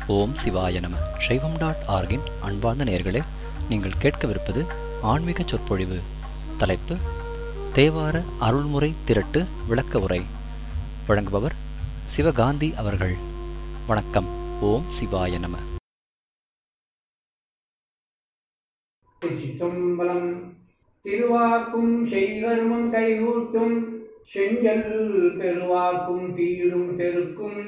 ஓம் சிவாய நம சைவம் டாட் ஆர்கின் அன்பார்ந்த நேயர்களே நீங்கள் கேட்கவிருப்பது ஆன்மீக சொற்பொழிவு தலைப்பு தேவார அருள்முறை திரட்டு விளக்க உரை வழங்குபவர் சிவகாந்தி அவர்கள் வணக்கம் ஓம் சிவாய நம திருச்சிற்றம்பலம் திருவாக்கும் செய்கருமம் கைகூட்டும் செஞ்சல் பெருவாக்கும் பீடும் பெருக்கும்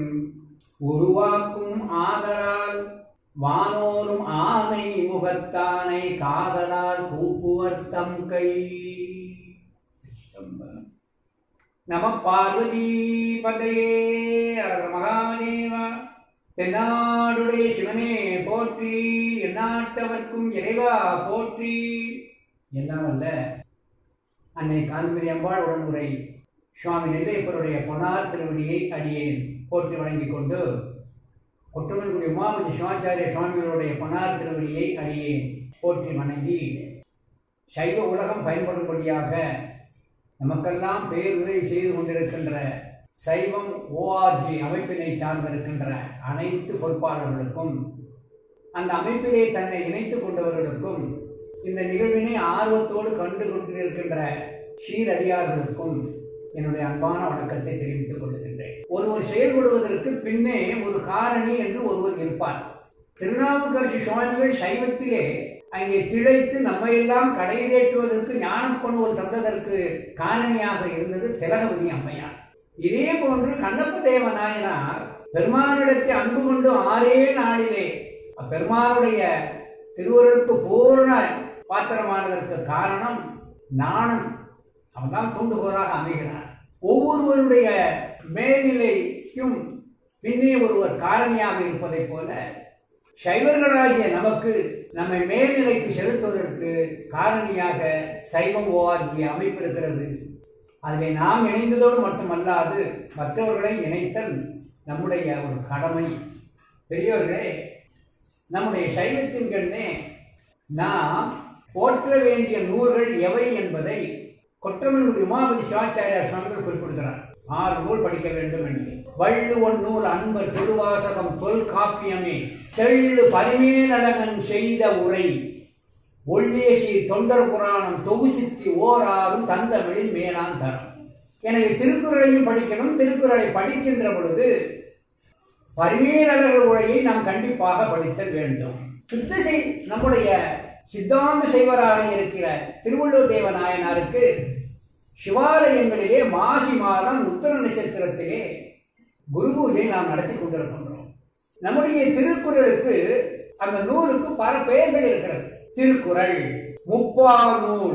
உருவாக்கும் ஆதலால் வானோரும் ஆனை முகத்தானை காதலால் கூப்புவர் தம் கை திருச்சிற்றம்பலம். நம பார்வதி பதையே அரக மகாதேவா தென்னாடுடைய சிவனே போற்றி எந்நாட்டவர்க்கும் இறைவா போற்றி எல்லாம் அல்ல அன்னை காந்திமதி அம்பாள் உடனுரை சுவாமி நெல்லையப்பருடைய பொன்னார் திருவடியை அடியேன் போற்றி வணங்கிக் கொண்டு ஒற்றுமன்குடி உமாபதி சிவாச்சாரிய சுவாமிகளுடைய பொன்னார் திருவடியை அடியேன் போற்றி வணங்கி சைவ உலகம் பயன்படும்படியாக நமக்கெல்லாம் பேருதவி செய்து கொண்டிருக்கின்ற சைவம் ஓஆர்ஜி அமைப்பினை சார்ந்திருக்கின்ற அனைத்து பொறுப்பாளர்களுக்கும் அந்த அமைப்பிலே தன்னை இணைத்துக் கொண்டவர்களுக்கும் இந்த நிகழ்வினை ஆர்வத்தோடு கண்டு கொண்டிருக்கின்ற சீரடியார்களுக்கும் என்னுடைய அன்பான வணக்கத்தை தெரிவித்துக் கொள்கின்றேன் ஒருவர் செயல்படுவதற்கு பின்னே ஒரு காரணி என்று ஒருவர் இருப்பார் திருநாவுக்கரசு சுவாமிகள் சைவத்திலே அங்கே திளைத்து நம்மையெல்லாம் கடைதேற்றுவதற்கு ஞானப்பணுவல் தந்ததற்கு காரணியாக இருந்தது திலகவதி அம்மையார் இதே போன்று கண்ணப்ப தேவ நாயனார் பெருமானிடத்தை அன்பு கொண்டு ஆறே நாளிலே அப்பெருமானுடைய திருவருளுக்கு பூர்ண பாத்திரமானதற்கு காரணம் நாணம் அவன்தான் தூண்டுகோலாக அமைகிறான் ஒவ்வொருவருடைய மேல்நிலைக்கும் பின்னே ஒருவர் காரணியாக இருப்பதைப் போல சைவர்களாகிய நமக்கு நம்மை மேல்நிலைக்கு செலுத்துவதற்கு காரணியாக சைவம் ஓஆர்ஜி அமைப்பு இருக்கிறது அதில் நாம் இணைந்ததோடு மட்டுமல்லாது மற்றவர்களை இணைத்தல் நம்முடைய ஒரு கடமை பெரியவர்களே நம்முடைய சைவத்தின் கண்ணே நாம் போற்ற வேண்டிய நூல்கள் எவை என்பதை கொற்றமனுடைய உமாபதி சிவாச்சாரியார் சுவாமிகள் குறிப்பிடுகிறார் ஆறு நூல் படிக்க வேண்டும் என்று வள்ளுவன் நூல் அன்பர் திருவாசகம் தொல்காப்பியமே தெள்ளு பரிமேலழகன் செய்த உரை ஒல்லியசி தொண்டர் புராணம் தொகுசித்தி ஓராறும் தந்தமிழில் மேலான் தரம் எனவே திருக்குறளையும் படிக்கணும் திருக்குறளை படிக்கின்ற பொழுது பரிமேலழகர் உரையை நாம் கண்டிப்பாக படித்தல் வேண்டும் சுத்த செய் நம்முடைய சித்தாந்த செய்வராக இருக்கிற திருவள்ளுவர் தேவ நாயனாருக்கு சிவாலயங்களிலே மாசி மாதம் உத்தர நட்சத்திரத்திலே குரு பூஜை நாம் நடத்தி கொண்டிருக்கின்றோம் நம்முடைய திருக்குறளுக்கு அந்த நூலுக்கு பல பெயர்கள் இருக்கிறது திருக்குறள் முப்பா நூல்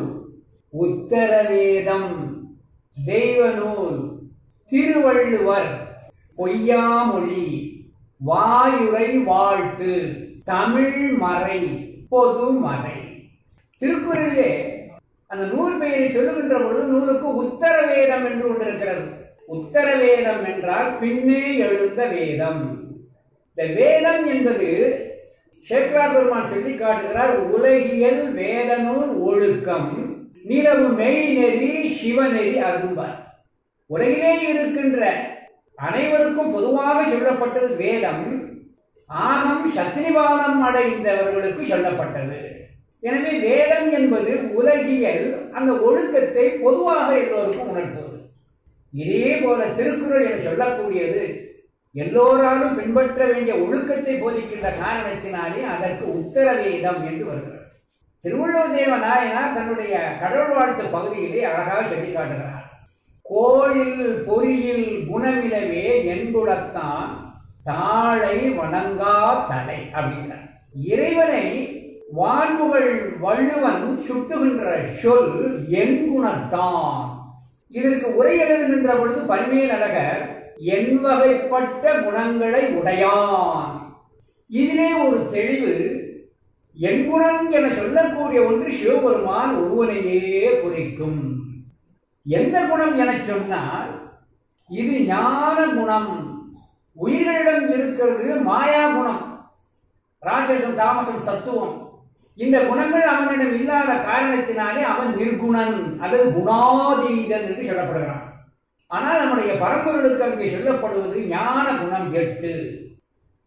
உத்தரவேதம் தெய்வ நூல் திருவள்ளுவர் பொய்யாமொழி வாயுரை வாழ்த்து தமிழ் மறை பொதுமறை திருக்குறளிலே அந்த நூல் பெயரை சொல்லுகின்ற பொழுது நூலுக்கு உத்தரவேதம் என்று ஒன்று இருக்கிறது உத்தரவேதம் என்றால் பின்னே எழுந்த வேதம் இந்த வேதம் என்பது சேக்கரார் பெருமான் சொல்லி காட்டுகிறார் உலகியல் வேத நூல் ஒழுக்கம் நிலவு மெய்நெறி சிவநெறி அரும்பார் உலகிலே இருக்கின்ற அனைவருக்கும் பொதுவாக சொல்லப்பட்டது வேதம் ஆகம் சத்திரிவாதம் அடைந்தவர்களுக்கு சொல்லப்பட்டது எனவே வேதம் என்பது உலகியல் அந்த ஒழுக்கத்தை பொதுவாக எல்லோருக்கும் உணர்த்துவது இதே போல திருக்குறள் என சொல்லக்கூடியது எல்லோராலும் பின்பற்ற வேண்டிய ஒழுக்கத்தை போதிக்கின்ற காரணத்தினாலே அதற்கு உத்தரவேதம் என்று வருகிறது திருவள்ளுவர் தேவ நாயனார் தன்னுடைய கடவுள் வாழ்த்து பகுதியிலே அழகாக சொல்லி காட்டுகிறார் கோழில் பொறியில் குணமிலவே என்புலத்தான் தாழை வணங்கா தலை அப்படிங்கிறார் இறைவனை வான்புகள் வள்ளுவன் சுட்டுகின்ற சொல் என் குணத்தான் இதற்கு உரை எழுதுகின்ற பொழுது பரிமேல் அழகர் என் வகைப்பட்ட குணங்களை உடையான் இதிலே ஒரு தெளிவு என் குணம் என சொல்லக்கூடிய ஒன்று சிவபெருமான் ஒருவனையே குறிக்கும் எந்த குணம் என சொன்னால் இது ஞான குணம் உயிர்களிடம் இருக்கிறது மாயா குணம் ராட்சசம் தாமசம் சத்துவம் இந்த குணங்கள் அவனிடம் இல்லாத காரணத்தினாலே அவன் நிர்குணன் அல்லது குணாதீதன் என்று சொல்லப்படுகிறான் ஆனால் நம்முடைய பரம்பொருளுக்கு அங்கே சொல்லப்படுவது ஞான குணம் எட்டு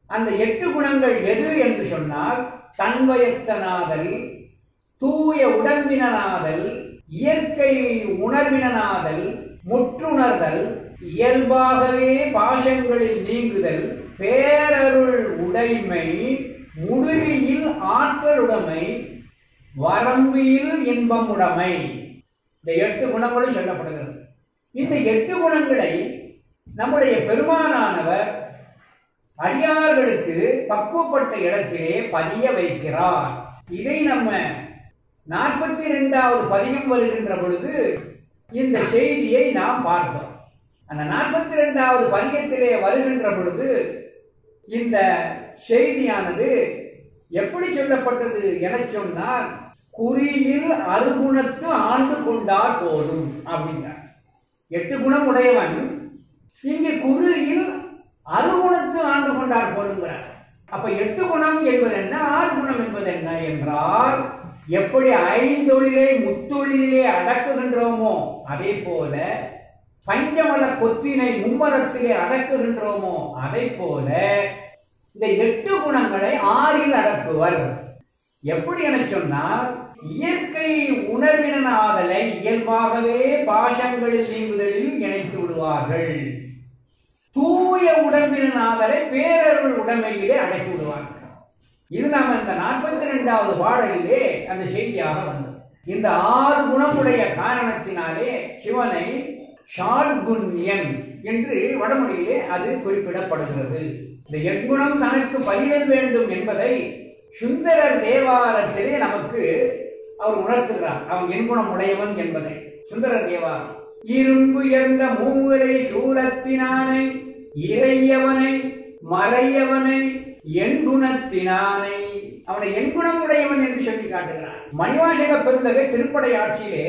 அந்த எட்டு குணங்கள் எது என்று சொன்னால் தன்வயத்தனாதல் தூய உடம்பினனாதல் இயற்கை உணர்வினனாதல் முற்றுணர்தல் இயல்பாகவே பாசங்களில் நீங்குதல் பேரருள் உடைமை முடிவில் ஆற்றலுடைமை வரம்பியில் இன்பமுடைமை இந்த எட்டு குணங்களும் சொல்லப்படுகிறது இந்த எட்டு குணங்களை நம்முடைய பெருமானானவர் அடியார்களுக்கு பக்குவப்பட்ட இடத்திலே பதிய வைக்கிறார் இதை நம்ம நாற்பத்தி இரண்டாவது பதியம் வருகின்ற பொழுது இந்த செய்தியை நாம் பார்த்தோம் அந்த நாற்பத்தி இரண்டாவது பதியத்திலே வருகின்ற பொழுது இந்த செய்தியானது எப்படி சொல்லப்பட்டது என சொன்னால் குறியில் அருகுணத்து ஆண்டு கொண்டார் போதும் அப்படிங்கிறார் எட்டு குணம் உடையவன் இங்கே குறியில் அருகுணத்து ஆண்டு கொண்டார் போதுங்கிறார் அப்ப எட்டு குணம் என்பது என்ன ஆறு குணம் என்பது என்ன என்றால் எப்படி ஐந்தொழிலை முத்தொழிலே அடக்குகின்றோமோ அதே போல பஞ்சமல கொத்தினை மும்மரத்திலே அடக்குகின்றோமோ அதை போல இந்த எட்டு குணங்களை ஆறில் அடக்குவர் எப்படி என சொன்னால் இயற்கை உணர்வின ஆதலை இயல்பாகவே பாசங்களில் நீங்குதலில் இணைத்து விடுவார்கள் தூய உடம்பின ஆதலை பேரருள் உடமையிலே அடக்கி விடுவார்கள் இது நாம இந்த நாற்பத்தி இரண்டாவது பாடலிலே அந்த செய்தியாக வந்தது இந்த ஆறு குணமுடைய காரணத்தினாலே சிவனை ஷாட்குண்யன் என்று வடமொழியிலே அது குறிப்பிடப்படுகிறது இந்த எட்குணம் தனக்கு பயிரல் வேண்டும் என்பதை சுந்தரர் தேவாரத்திலே நமக்கு அவர் உணர்த்துகிறார் அவன் எண்குணம் உடையவன் என்பதை சுந்தரர் தேவாரம் இரும்பு என்ற மூவரை சூலத்தினானை இறையவனை மறையவனை எண்குணத்தினானை அவனை எண்குணம் உடையவன் என்று சொல்லி காட்டுகிறான் மணிவாசக பெருந்தகை திருப்படை ஆட்சியிலே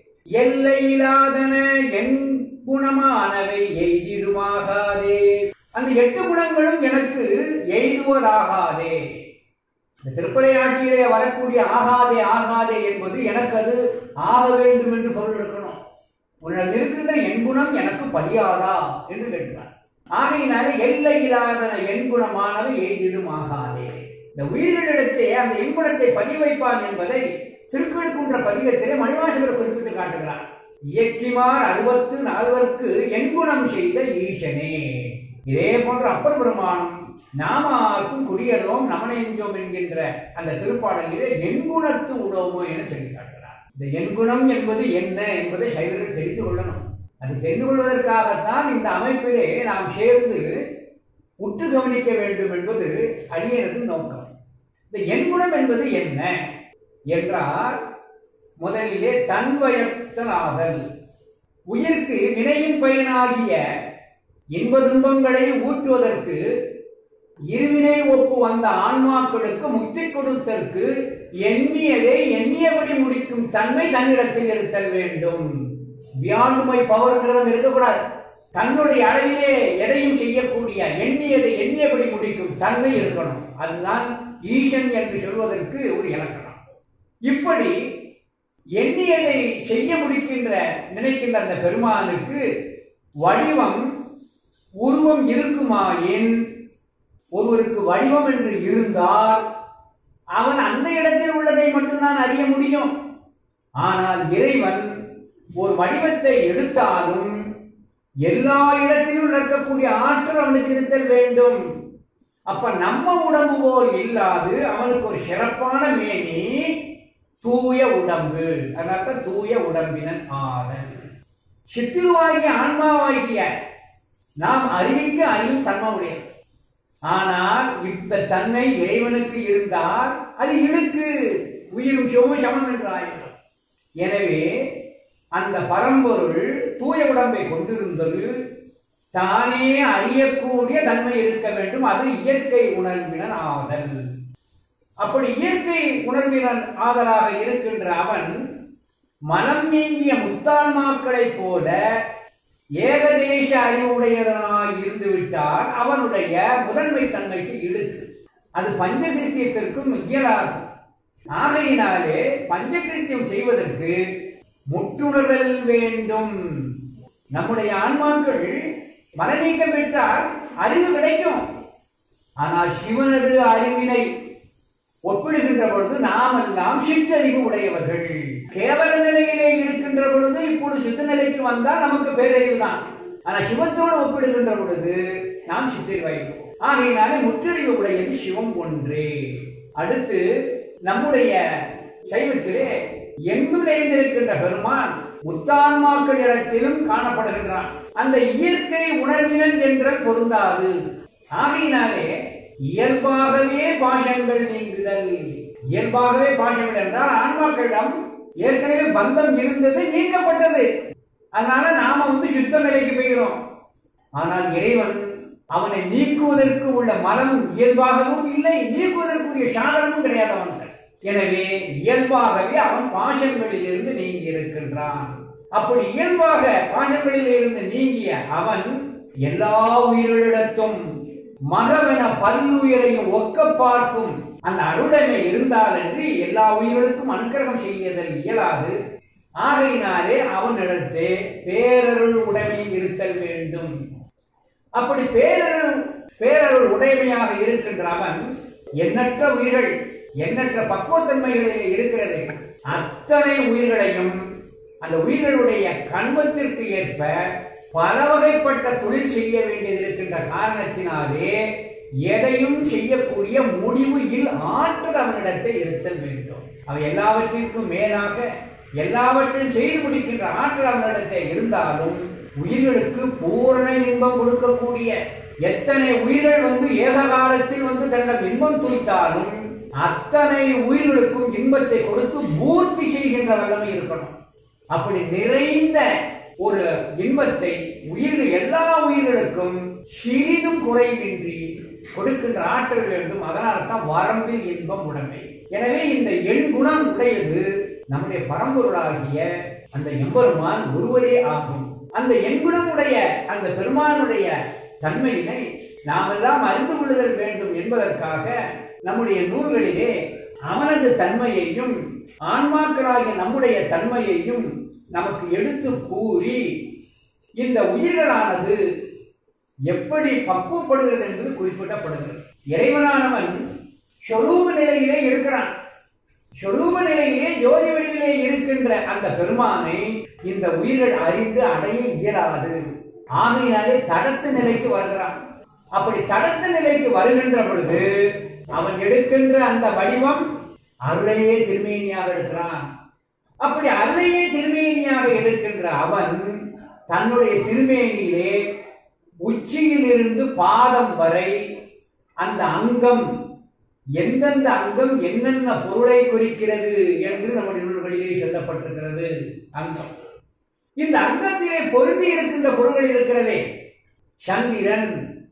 எல்லையிலாதன என் குணமானவை எய்திடுமாகாதே அந்த எட்டு குணங்களும் எனக்கு எய்துவதாகாதே இந்த திருப்படை ஆட்சியிலே வரக்கூடிய ஆகாதே ஆகாதே என்பது எனக்கு அது ஆக வேண்டும் என்று பொருள் எடுக்கணும் உன்னிடம் இருக்கின்ற என் குணம் எனக்கு பதியாதா என்று கேட்கிறார் ஆகையினால எல்லை இல்லாதன என் குணமானவை எய்திடும் ஆகாதே இந்த உயிர்களிடத்தே அந்த எண்குணத்தை பதிய வைப்பான் என்பதை திருக்குழுக்குன்ற பதிகத்திலே மணிவாசகர் குறிப்பிட்டு காட்டுகிறார் இயக்கிமார் அறுபத்து நால்வர்க்கு எண்குணம் செய்த ஈசனே இதே போன்ற அப்பர் பெருமானும் நாமார்க்கும் குடியறோம் நமனெஞ்சோம் என்கின்ற அந்த திருப்பாடலிலே எண்குணத்து உடோமோ என சொல்லி காட்டுகிறார் இந்த எண்குணம் என்பது என்ன என்பதை சைவர்கள் தெரிந்து கொள்ளணும் அது தெரிந்து கொள்வதற்காகத்தான் இந்த அமைப்பிலே நாம் சேர்ந்து உற்று கவனிக்க வேண்டும் என்பது அடியனது நோக்கம் இந்த எண்குணம் என்பது என்ன என்றால் முதலிலே தன்வயத்தலாதல் உயிர்க்கு வினையின் பயனாகிய இன்ப துன்பங்களை ஊற்றுவதற்கு இருவினை ஒப்பு வந்த ஆன்மாக்களுக்கு முக்தி கொடுத்தற்கு எண்ணியதை எண்ணியபடி முடிக்கும் தன்மை தன்னிடத்தில் இருத்தல் வேண்டும் பியாண்ட் மை பவர்ங்கிறதும் இருக்கக்கூடாது தன்னுடைய அளவிலே எதையும் செய்யக்கூடிய எண்ணியதை எண்ணியபடி முடிக்கும் தன்மை இருக்கணும் அதுதான் ஈசன் என்று சொல்வதற்கு ஒரு இலக்கணம் இப்படி எண்ணியதை செய்ய முடிக்கின்ற நினைக்கின்ற அந்த பெருமானுக்கு வடிவம் உருவம் இருக்குமாயின் ஒருவருக்கு வடிவம் என்று இருந்தால் அவன் அந்த இடத்தில் உள்ளதை மட்டும்தான் அறிய முடியும் ஆனால் இறைவன் ஒரு வடிவத்தை எடுத்தாலும் எல்லா இடத்திலும் நடக்கக்கூடிய ஆற்றல் அவனுக்கு இருத்தல் வேண்டும் அப்ப நம்ம உடம்பு போல் இல்லாது அவனுக்கு ஒரு சிறப்பான மேனி தூய உடம்பு அதனால தூய உடம்பினன் ஆதல் சித்திருவாகிய ஆன்மாவாகிய நாம் அறிவிக்க அறியும் தன்மை உடையது ஆனால் இந்த தன்மை இறைவனுக்கு இருந்தால் அது இழுக்கு உயிரும் சிவமும் சமம் என்று ஆகிவிடும் எனவே அந்த பரம்பொருள் தூய உடம்பை கொண்டிருந்தது தானே அறியக்கூடிய தன்மை இருக்க வேண்டும் அது இயற்கை உணர்வினன் ஆதல் அப்படி இயற்கை உணர்வினன் ஆதலாக இருக்கின்ற அவன் மனம் நீங்கிய முத்தான்மாக்களைப் போல ஏகதேச அறிவுடையதனாய் இருந்து விட்டால் அவனுடைய முதன்மை தன்மைக்கு இழுக்கு அது பஞ்சகிருத்தியத்திற்கும் இயலாது ஆகையினாலே பஞ்சகிருத்தியம் செய்வதற்கு முற்றுணர்தல் வேண்டும் நம்முடைய ஆன்மாக்கள் மனநீக்கம் பெற்றால் அறிவு கிடைக்கும் ஆனால் சிவனது அறிவினை ஒப்பிடுகின்ற பொழுது நாமெல்லாம் சிற்றறிவு உடையவர்கள் கேவல நிலையிலே இருக்கின்ற பொழுது இப்பொழுது சித்த நிலைக்கு வந்தால் நமக்கு பேரறிவு தான் ஆனா சிவத்தோடு ஒப்பிடுகின்ற பொழுது நாம் சிற்றறிவாயிருக்கோம் ஆகையினாலே முற்றறிவு உடையது சிவம் ஒன்றே அடுத்து நம்முடைய சைவத்திலே எங்கும் நிறைந்திருக்கின்ற பெருமான் முத்தான்மாக்கள் இடத்திலும் காணப்படுகின்றான் அந்த இயற்கை உணர்வினன் என்றால் பொருந்தாது ஆகையினாலே இயல்பாகவே பாஷங்கள் நீங்குதல் இயல்பாகவே பாஷங்கள் என்றால் ஆன்மாக்களிடம் ஏற்கனவே பந்தம் இருந்தது நீக்கப்பட்டது அதனால நாம வந்து சுத்த நிலைக்கு போகிறோம் ஆனால் இறைவன் அவனை நீக்குவதற்கு உள்ள மனம் இயல்பாகவும் இல்லை நீக்குவதற்குரிய சாதனமும் கிடையாது அவனுக்கு எனவே இயல்பாகவே அவன் பாஷங்களில் இருந்து நீங்கி இருக்கின்றான் அப்படி இயல்பாக பாஷங்களில் இருந்து நீங்கிய அவன் எல்லா உயிரிடத்தும் மகவென பல்லுயிரையும் ஒக்க பார்க்கும் அந்த அருடமை இருந்தால் என்று எல்லா உயிர்களுக்கும் அனுக்கிரகம் செய்யதல் இயலாது ஆகையினாலே அவனிடத்தே பேரருள் உடைமை இருத்தல் வேண்டும் அப்படி பேரருள் பேரருள் உடைமையாக இருக்கின்ற அவன் எண்ணற்ற உயிர்கள் எண்ணற்ற பக்குவத்தன்மைகளிலே இருக்கிறது அத்தனை உயிர்களையும் அந்த உயிர்களுடைய கண்மத்திற்கு ஏற்ப பல வகைப்பட்ட தொழில் செய்ய வேண்டியது இருக்கின்ற காரணத்தினாலே எதையும் செய்யக்கூடிய முடிவு இல் ஆற்றல் அவனிடத்தை இருத்தல் வேண்டும் அவை எல்லாவற்றிற்கும் மேலாக எல்லாவற்றையும் செய்து முடிக்கின்ற ஆற்றல் அவனிடத்தை இருந்தாலும் உயிர்களுக்கு பூரண இன்பம் கொடுக்கக்கூடிய எத்தனை உயிர்கள் வந்து ஏக காலத்தில் வந்து தன்னிடம் இன்பம் துய்த்தாலும் அத்தனை உயிர்களுக்கும் இன்பத்தை கொடுத்து பூர்த்தி செய்கின்ற வல்லமை இருக்கணும் அப்படி நிறைந்த ஒரு இன்பத்தை உயிர்கள் எல்லா உயிர்களுக்கும் சிறிதும் குறைவின்றி கொடுக்கின்ற ஆற்றல் வேண்டும் அதனால தான் வரம்பில் இன்பம் உடைமை எனவே இந்த எண் குணம் உடையது நம்முடைய பரம்பொருளாகிய அந்த எம்பெருமான் ஒருவரே ஆகும் அந்த எண்குணம் உடைய அந்த பெருமானுடைய தன்மையினை நாமெல்லாம் அறிந்து கொள்ளுதல் வேண்டும் என்பதற்காக நம்முடைய நூல்களிலே அவனது தன்மையையும் ஆன்மாக்களாகிய நம்முடைய தன்மையையும் நமக்கு எடுத்து கூறி இந்த உயிர்களானது எப்படி பக்குவப்படுகிறது என்பது குறிப்பிடப்படுகிறது இறைவனானவன் சொரூப நிலையிலே இருக்கிறான் சொரூப நிலையிலே ஜோதி வடிவிலே இருக்கின்ற அந்த பெருமானை இந்த உயிர்கள் அறிந்து அடைய இயலாது ஆகையினாலே தடத்து நிலைக்கு வருகிறான் அப்படி தடத்து நிலைக்கு வருகின்ற பொழுது அவன் எடுக்கின்ற அந்த வடிவம் அருளையே திருமேனியாக எடுக்கிறான் அப்படி அருளையே திருமேனியாக எடுக்கின்ற அவன் தன்னுடைய திருமேனியிலே உச்சியிலிருந்து பாதம் வரை அந்த அங்கம் எந்தெந்த அங்கம் என்னென்ன பொருளை குறிக்கிறது என்று நம்முடைய நூல்களிலே சொல்லப்பட்டிருக்கிறது அங்கம் இந்த அங்கத்திலே பொருந்தி இருக்கின்ற பொருள்கள் இருக்கிறதே சந்திரன்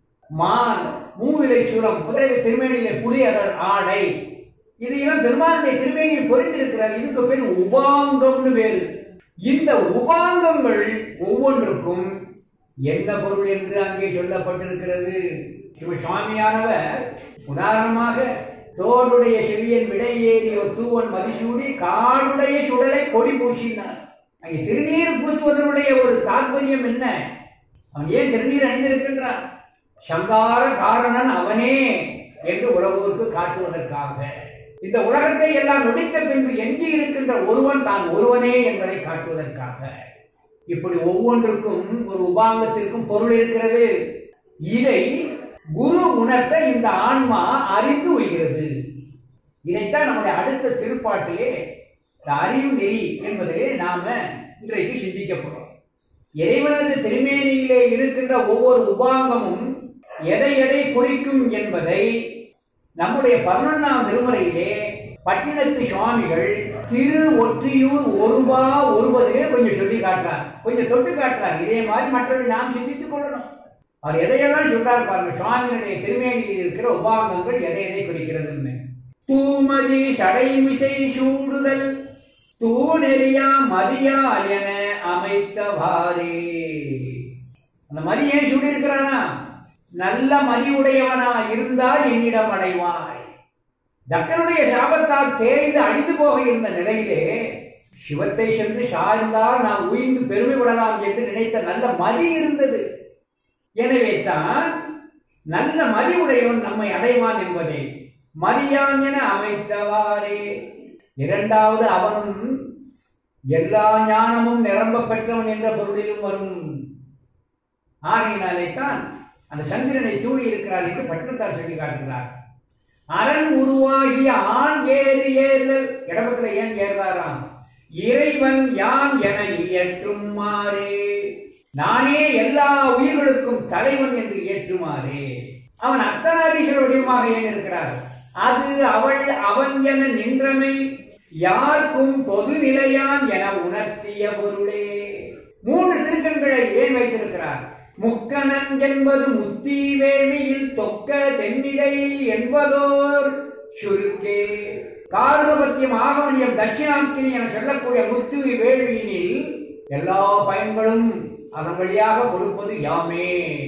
மான் மூவிலை சூலம் குதிரை திருமேனியிலே புலி அதன் ஆடை இது எல்லாம் பெருமானுடைய திருமேனியில் பொருந்திருக்கிறது இதுக்கு பேர் உபாங்கம்னு பேரு இந்த உபாங்கங்கள் ஒவ்வொன்றுக்கும் என்ன பொருள் என்று அங்கே சொல்லப்பட்டிருக்கிறது சிவசுவாமியானவர் உதாரணமாக தோடுடைய செவியன் விடை ஏறி ஒரு தூவன் மதிசூடி காடுடைய சுடலை பொடி பூசினார் அங்கே திருநீர் பூசுவதனுடைய ஒரு தாற்பயம் என்ன அவன் ஏன் திருநீர் அணிந்திருக்கின்றான் சங்கார காரணன் அவனே என்று உலகோருக்கு காட்டுவதற்காக இந்த உலகத்தை எல்லாம் நொடித்த பின்பு எஞ்சி இருக்கின்ற ஒருவன் தான் ஒருவனே என்பதை காட்டுவதற்காக இப்படி ஒவ்வொன்றுக்கும் ஒரு உபாங்கத்திற்கும் பொருள் இருக்கிறது இதை குரு உணர்த்த இந்த ஆன்மா அறிந்து உய்கிறது இதைத்தான் நம்முடைய அடுத்த திருப்பாட்டிலே இந்த அறியும் நெறி என்பதிலே நாம இன்றைக்கு சிந்திக்க போறோம் இறைவனது திருமேனியிலே இருக்கின்ற ஒவ்வொரு உபாங்கமும் எதை எதை குறிக்கும் என்பதை நம்முடைய பதினொன்னாம் திருமுறையிலே பட்டினத்து சுவாமிகள் திரு ஒற்றியூர் ஒருபா ஒருவதிலே கொஞ்சம் சொல்லி காட்டுறார் கொஞ்சம் தொட்டு காட்டுறார் இதே மாதிரி மற்றதை நாம் சிந்தித்துக் கொள்ளணும் அவர் எதையெல்லாம் சொல்றார் பாருங்க சுவாமியினுடைய திருமேனியில் இருக்கிற உபாங்கங்கள் எதை எதை குறிக்கிறதுன்னு தூமதி சடைமிசை சூடுதல் தூணெறியா மதியா என அமைத்தவாறே அந்த மதி ஏன் சூடி இருக்கிறானா நல்ல மதி உடையவனா இருந்தால் என்னிடம் அடைவாய் தக்கனுடைய சாபத்தால் தேய்ந்து அழிந்து போக இருந்த நிலையிலே சிவத்தை சென்று சார்ந்தால் நாம் உயிர்ந்து பெருமை விடலாம் என்று நினைத்த நல்ல மதி இருந்தது எனவே தான் நல்ல மதி உடையவன் நம்மை அடைவான் என்பதை மதியான் என அமைத்தவாறே இரண்டாவது அவனும் எல்லா ஞானமும் நிரம்ப பெற்றவன் என்ற பொருளிலும் வரும் ஆகையினாலே தான் அந்த சந்திரனை தூணி இருக்கிறார் என்று பட்டத்தார் சொல்லி காட்டுகிறார் அரண் உருவாகிய ஆண் ஏறு ஏறுதல் இடபத்துல ஏன் ஏறுறாராம் இறைவன் யான் என இயற்றும் மாறே நானே எல்லா உயிர்களுக்கும் தலைவன் என்று ஏற்றுமாறே அவன் அர்த்தநாரீஸ்வர வடிவமாக ஏன் இருக்கிறார் அது அவள் அவன் என நின்றமை யாருக்கும் பொது நிலையான் என உணர்த்திய பொருளே மூன்று திருக்கண்களை ஏன் வைத்திருக்கிறார் முக்கணன் என்பது முத்தி வேள்வியில் தொக்க தென்னிடை என்பதோர் சுருக்கே கார்கபத்தியம் ஆகமணியம் தட்சிணாக்கினி என சொல்லக்கூடிய முத்து வேள்வியினில் எல்லா பயன்களும் அதன் வழியாக கொடுப்பது யாமே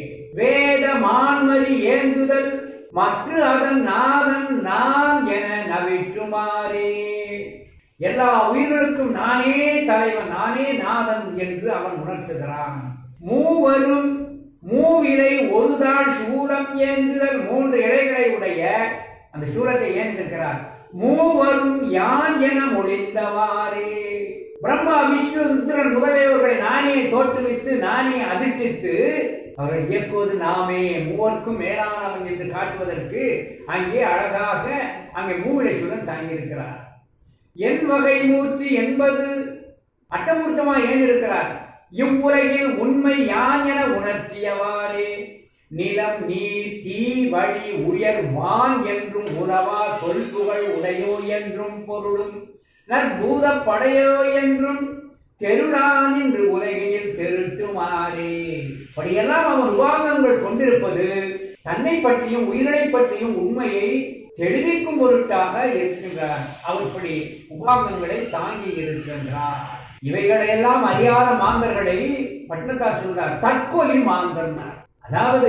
வேத மான்மதி ஏந்துதல் மற்ற அதன் நாதன் நான் என நவிற்றுமாறே எல்லா உயிர்களுக்கும் நானே தலைவன் நானே நாதன் என்று அவன் உணர்த்துகிறான் மூவரும் மூவிலை ஒரு தாள் சூலம் ஏந்துதல் மூன்று இலைகளை உடைய அந்த சூலத்தை ஏந்திருக்கிறார் மூவரும் யான் என மொழிந்தவாறே பிரம்மா விஷ்ணு ருத்ரன் முதலியவர்களை நானே தோற்றுவித்து நானே அதிர்ட்டித்து அவரை இயக்குவது நாமே மூவருக்கும் மேலானவன் என்று காட்டுவதற்கு அங்கே அழகாக அங்கே மூவிலை சூழன் தாங்கியிருக்கிறார் என் வகை மூர்த்தி என்பது அட்டமூர்த்தமா ஏன் இருக்கிறார் இவ்வுலகில் உண்மை யான் என உணர்த்தியவாறே நிலம் நீர் தீ வழி உயர் வான் என்றும் உலவா கொள்புகள் உடையோ என்றும் பொருளும் நற்பூத படையோ என்றும் தெருடான் என்று உலகினில் தெருட்டுமாறே அப்படியெல்லாம் அவன் உபாகங்கள் கொண்டிருப்பது தன்னை பற்றியும் உயிரினை பற்றியும் உண்மையை தெளிவிக்கும் பொருட்டாக இருக்கின்றார் அவர் இப்படி உபாகங்களை தாங்கி இருக்கின்றார் இவைகளையெல்லாம் அறியாத மாந்தர்களை பட்டினத்தார் சொல்றார் தற்கொலை மாந்தர்னார் அதாவது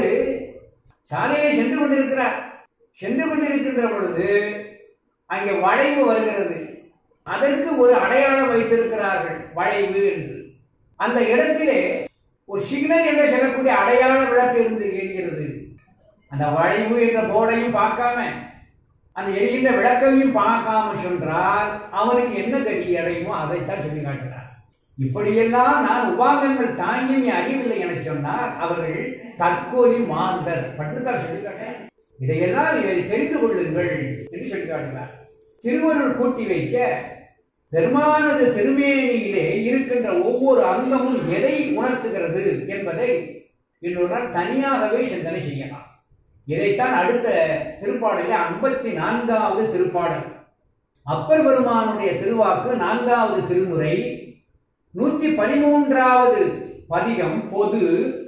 சாலையை சென்று கொண்டிருக்கிறார் சென்று கொண்டிருக்கின்ற பொழுது அங்கே வளைவு வருகிறது அதற்கு ஒரு அடையாளம் வைத்திருக்கிறார்கள் வளைவு என்று அந்த இடத்திலே ஒரு சிக்னல் என்று சொல்லக்கூடிய அடையாள விளக்கு இருந்து எரிகிறது அந்த வளைவு என்ற போர்டையும் பார்க்காம அந்த எரிகின்ற விளக்கையும் பார்க்காம சொன்றால் அவனுக்கு என்ன கதி அடையுமோ அதைத்தான் சொல்லி காட்டுகிறார் இப்படியெல்லாம் நான் உபாங்கங்கள் தாங்கி நீ அறியவில்லை என சொன்னார் அவர்கள் தற்கோலி மாந்தர் பட்டுத்தார் சொல்லி காட்டார் இதையெல்லாம் இதை தெரிந்து கொள்ளுங்கள் என்று சொல்லி காட்டுகிறார் திருவருள் கூட்டி வைக்க பெருமானது திருமேனியிலே இருக்கின்ற ஒவ்வொரு அங்கமும் எதை உணர்த்துகிறது என்பதை இன்னொரு நாள் தனியாகவே சிந்தனை செய்யலாம் இதைத்தான் அடுத்த திருப்பாடலில் ஐம்பத்தி நான்காவது திருப்பாடல் அப்பர் பெருமானுடைய திருவாக்கு நான்காவது திருமுறை நூத்தி பதிமூன்றாவது பதிகம் பொது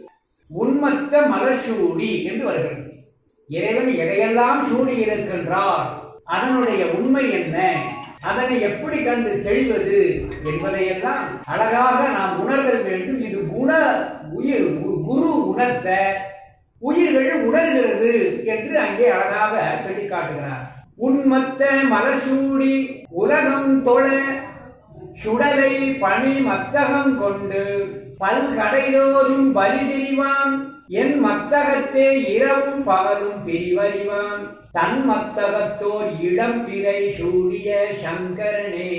உன்மத்த மலர்சூடி என்று வருகிறது இறைவன் எதையெல்லாம் சூடி இருக்கின்றார் அதனுடைய உண்மை என்ன அதனை எப்படி கண்டு தெளிவது என்பதையெல்லாம் அழகாக நாம் உணர்தல் வேண்டும் இது குண உயிர் குரு உணர்த்த உயிர்கள் உணர்கிறது என்று அங்கே அழகாக சொல்லி காட்டுகிறார் உன்மத்த மலர்சூடி உலகம் தொழ சுடலை பனி மத்தகம் கொண்டு பல்கடைதோறும் பலி திரிவான் என் மத்தகத்தே இரவும் பகலும் பிரிவறிவான் தன் மத்தகத்தோர் இளம் பிறை சூடிய சங்கரனே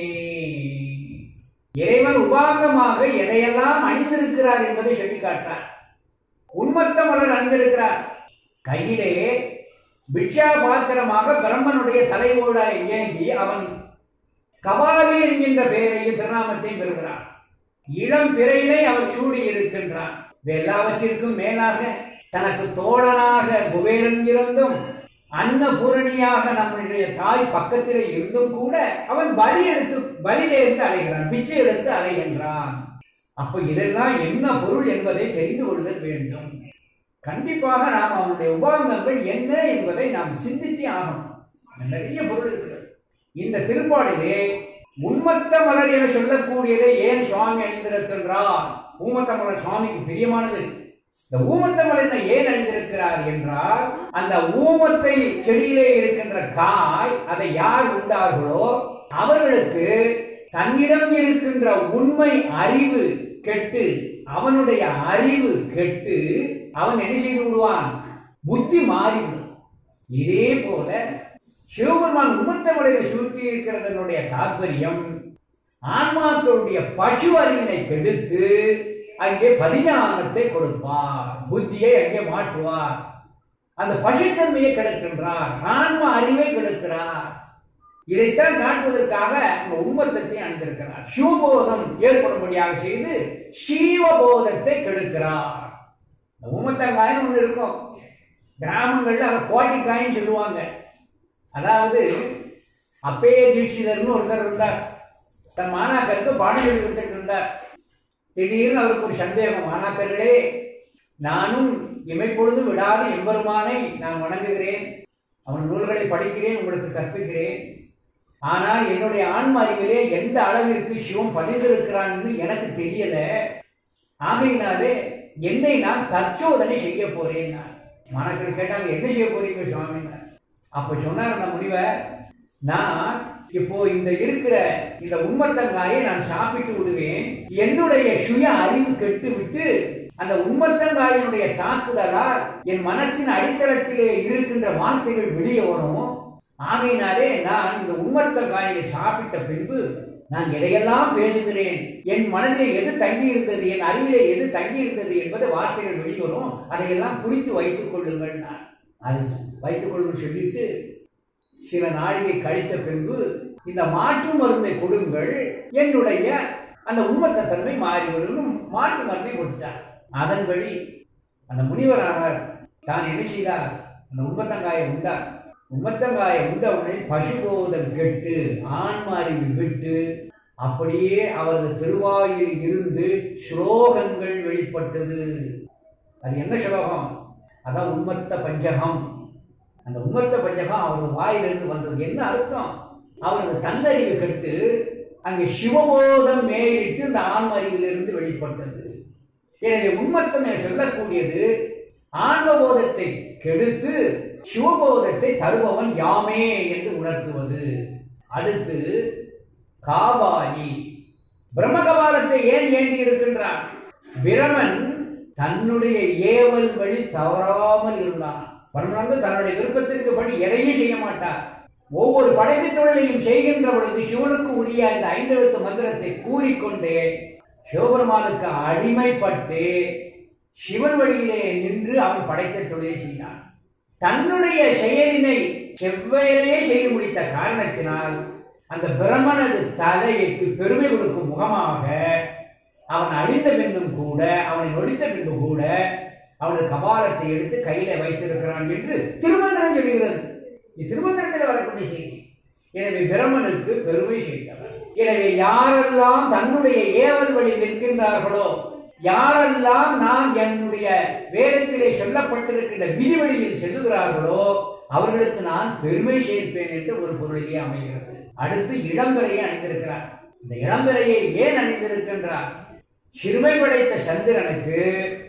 இறைவன் உபாங்கமாக எதையெல்லாம் அணிந்திருக்கிறார் என்பதை சொல்லி காட்டார் உன்மத்த மலர் அணிந்திருக்கிறார் கையிலே பிக்ஷா பாத்திரமாக பிரம்மனுடைய தலைவோட ஏந்தி அவன் கபாலி என்கின்ற பெயரையும் திருநாமத்தையும் பெறுகிறான் இளம் பிறையினை அவர் சூடி இருக்கின்றான் எல்லாவற்றிற்கும் மேலாக தனக்கு தோழனாக குபேரன் இருந்தும் அன்னபூரணியாக நம்முடைய தாய் பக்கத்திலே இருந்தும் கூட அவன் பலி எடுத்து பலிலே என்று அலைகிறான் பிச்சை எடுத்து அலைகின்றான் அப்ப இதெல்லாம் என்ன பொருள் என்பதை தெரிந்து கொள்ளுதல் வேண்டும் கண்டிப்பாக நாம் அவனுடைய உபாங்கங்கள் என்ன என்பதை நாம் சிந்தித்தே ஆகணும் நிறைய பொருள் இருக்கிறது இந்த திருப்பாடிலே உன்மத்த மலர் என சொல்லக்கூடியதை ஏன் சுவாமி அணிந்திருக்கின்றார் ஊமத்த மலர் சுவாமிக்கு பிரியமானது இந்த ஊமத்த மலர் ஏன் அணிந்திருக்கிறார் என்றால் அந்த ஊமத்தை செடியிலே இருக்கின்ற காய் அதை யார் உண்டார்களோ அவர்களுக்கு தன்னிடம் இருக்கின்ற உண்மை அறிவு கெட்டு அவனுடைய அறிவு கெட்டு அவன் என்ன செய்து விடுவான் புத்தி மாறிவிடும் இதே போல சிவபெருமான் உம்மத்த மலையை சுருட்டி இருக்கிறதனுடைய தாற்பயம் ஆன்மாக்களுடைய பசு அறிவினை கெடுத்து அங்கே பதிஞானத்தை கொடுப்பார் புத்தியை அங்கே மாற்றுவார் அந்த பசுத்தன்மையை கெடுக்கின்றார் ஆன்ம அறிவை கெடுக்கிறார் இதைத்தான் காட்டுவதற்காக அந்த உம்மத்தத்தை அணிந்திருக்கிறார் சிவபோதம் ஏற்படும்படியாக செய்து சீவபோதத்தை கெடுக்கிறார் இந்த உம்மத்தங்காயின்னு ஒன்று இருக்கும் கிராமங்கள்ல அதை கோட்டிக்காயின்னு சொல்லுவாங்க அதாவது அப்பயே தீட்சிதர்னு ஒருத்தர் இருந்தார் தன் மாணாக்கருக்கு பாடம் சொல்லி கொடுத்துட்டு இருந்தார் திடீர்னு அவருக்கு ஒரு சந்தேகம் மாணாக்கர்களே நானும் இமைப்பொழுது விடாது எம்பெருமானை நான் வணங்குகிறேன் அவன் நூல்களை படிக்கிறேன் உங்களுக்கு கற்பிக்கிறேன் ஆனால் என்னுடைய ஆன்ம அறிவிலே எந்த அளவிற்கு சிவம் பதிந்திருக்கிறான்னு எனக்கு தெரியல ஆகையினாலே என்னை நான் தற்சோதனை செய்ய போறேன் நான் மாணவர்கள் கேட்டாங்க என்ன செய்ய போறீங்க சுவாமின்னு அப்ப சொன்னார் அந்த முனிவர் நான் இப்போ இந்த இருக்கிற இந்த உம்மத்தங்காயை நான் சாப்பிட்டு விடுவேன் என்னுடைய சுய அறிவு கெட்டு விட்டு அந்த உம்மத்தங்காயினுடைய தாக்குதலால் என் மனத்தின் அடித்தளத்திலே இருக்கின்ற வார்த்தைகள் வெளியே வரும் ஆகையினாலே நான் இந்த உம்மத்தங்காயை சாப்பிட்ட பின்பு நான் எதையெல்லாம் பேசுகிறேன் என் மனதிலே எது தங்கி இருந்தது என் அறிவிலே எது தங்கி இருந்தது என்பது வார்த்தைகள் வெளிவரும் அதையெல்லாம் குறித்து வைத்துக் கொள்ளுங்கள் நான் அது வைத்துக் கொள்ளுங்கள் சொல்லிட்டு சில நாளிகை கழித்த பின்பு இந்த மாற்று மருந்தை கொடுங்கள் என்னுடைய அந்த உண்மத்த தன்மை மாறிவிடும் மாற்று மருந்தை கொடுத்தார் அதன்படி அந்த முனிவரானார் தான் என்ன செய்தார் அந்த உண்மத்தங்காயை உண்டார் உம்மத்தங்காயை உண்டவுடனே பசுபோதம் கெட்டு ஆன்ம அறிவு விட்டு அப்படியே அவரது திருவாயில் இருந்து ஸ்லோகங்கள் வெளிப்பட்டது அது என்ன ஸ்லோகம் அதான் உம்மத்த பஞ்சகம் அந்த உம்மத்த பஞ்சகம் அவரது வாயிலிருந்து வந்தது என்ன அர்த்தம் அவரது தன்னறிவு கெட்டு அங்கே சிவபோதம் மேலிட்டு இந்த ஆன்ம அறிவிலிருந்து வெளிப்பட்டது எனவே உண்மத்தம் என சொல்லக்கூடியது ஆன்மபோதத்தை கெடுத்து சிவபோதத்தை தருபவன் யாமே என்று உணர்த்துவது அடுத்து காபாலி பிரம்மகபாலத்தை ஏன் ஏந்தி இருக்கின்றான் பிரமன் தன்னுடைய ஏவல் வழி தவறாமல் இருந்தான் பிரமன் வந்து தன்னுடைய விருப்பத்திற்கு படி எதையும் செய்ய மாட்டார் ஒவ்வொரு படைப்பு தொழிலையும் செய்கின்ற பொழுது சிவனுக்கு உரிய இந்த ஐந்தெழுத்து மந்திரத்தை கூறிக்கொண்டே சிவபெருமானுக்கு அடிமைப்பட்டு சிவன் வழியிலே நின்று அவன் படைத்த தொழிலை செய்தான் தன்னுடைய செயலினை செவ்வையிலேயே செய்து முடித்த காரணத்தினால் அந்த பிரம்மனது தலையைக்கு பெருமை கொடுக்கும் முகமாக அவன் அழிந்த பின்னும் கூட அவனை நொடித்த பின்பு கூட அவனது கபாலத்தை எடுத்து கையில வைத்திருக்கிறான் என்று திருமந்திரம் சொல்லுகிறது இது திருமந்திரத்தில் வரக்கூடிய செய்தி எனவே பிரம்மனுக்கு பெருமை செய்தவர் எனவே யாரெல்லாம் தன்னுடைய ஏவல் வழி நிற்கின்றார்களோ யாரெல்லாம் நான் என்னுடைய வேதத்திலே சொல்லப்பட்டிருக்கின்ற விதிவழியில் செல்லுகிறார்களோ அவர்களுக்கு நான் பெருமை சேர்ப்பேன் என்று ஒரு பொருளிலே அமைகிறது அடுத்து இளம்பெறையை அணிந்திருக்கிறார் இந்த இளம்பெறையை ஏன் அணிந்திருக்கின்றார் சிறுமை படைத்த சந்திரனுக்கு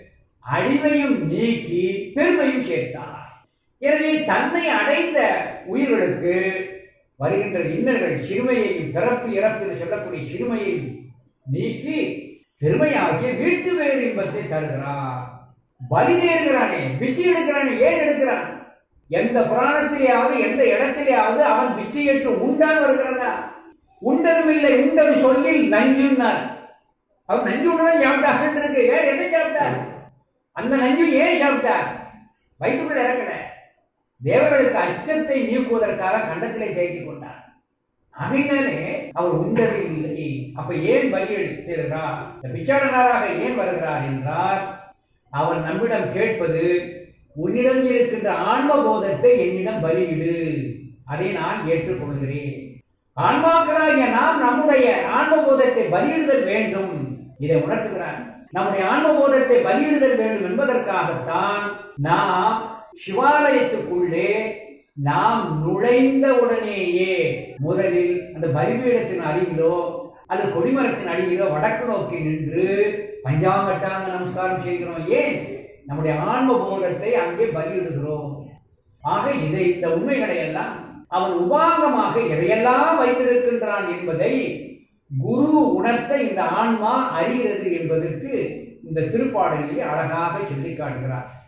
அழிவையும் நீக்கி பெருமையும் சேர்த்தார் எனவே தன்னை அடைந்த உயிர்களுக்கு வருகின்ற இன்னல்கள் சிறுமையையும் பிறப்பு இறப்பு என்று சொல்லக்கூடிய சிறுமையையும் நீக்கி பெருமையாகிய வீட்டு வேறு இன்பத்தை தருகிறார் பலி தேறுகிறானே பிச்சை எடுக்கிறானே ஏன் எடுக்கிறான் எந்த புராணத்திலேயாவது எந்த இடத்திலேயாவது அவன் பிச்சை ஏற்று உண்டான் வருகிறதா உண்டதும் இல்லை உண்டது சொல்லில் நஞ்சுன்னார் அவர் நஞ்சு உண்டுதான் சாப்பிட்டார் இருக்கு வேற எதை சாப்பிட்டார் அந்த நஞ்சு ஏன் சாப்பிட்டார் வயிற்றுக்குள்ள இறக்கல தேவர்களுக்கு அச்சத்தை நீக்குவதற்காக கண்டத்திலே தேக்கிக் கொண்டார் ஆகையினாலே அவர் உண்டது இல்லை அப்ப ஏன் பலி எடுத்திருக்கிறார் இந்த பிச்சாடனாராக ஏன் வருகிறார் என்றால் அவர் நம்மிடம் கேட்பது உன்னிடம் இருக்கின்ற ஆன்ம போதத்தை என்னிடம் பலியிடு அதை நான் ஏற்றுக்கொள்கிறேன் ஆன்மாக்களாகிய நாம் நம்முடைய ஆன்ம போதத்தை பலியிடுதல் வேண்டும் இதை உணர்த்துகிறார் நம்முடைய ஆன்ம போதத்தை பலியிடுதல் வேண்டும் என்பதற்காகத்தான் நாம் சிவாலயத்துக்குள்ளே நாம் நுழைந்த உடனேயே முதலில் அந்த பலிபீடத்தின் அருகிலோ அல்லது கொடிமரத்தின் அடியிலோ வடக்கு நோக்கி நின்று பஞ்சாங்கட்டாங்க நமஸ்காரம் செய்கிறோம் ஏன் நம்முடைய ஆன்ம போதத்தை அங்கே பலியிடுகிறோம் ஆக இதை இந்த உண்மைகளை எல்லாம் அவன் உபாங்கமாக எதையெல்லாம் வைத்திருக்கின்றான் என்பதை குரு உணர்த்த இந்த ஆன்மா அறிகிறது என்பதற்கு இந்த திருப்பாடலிலே அழகாக சொல்லி காட்டுகிறார்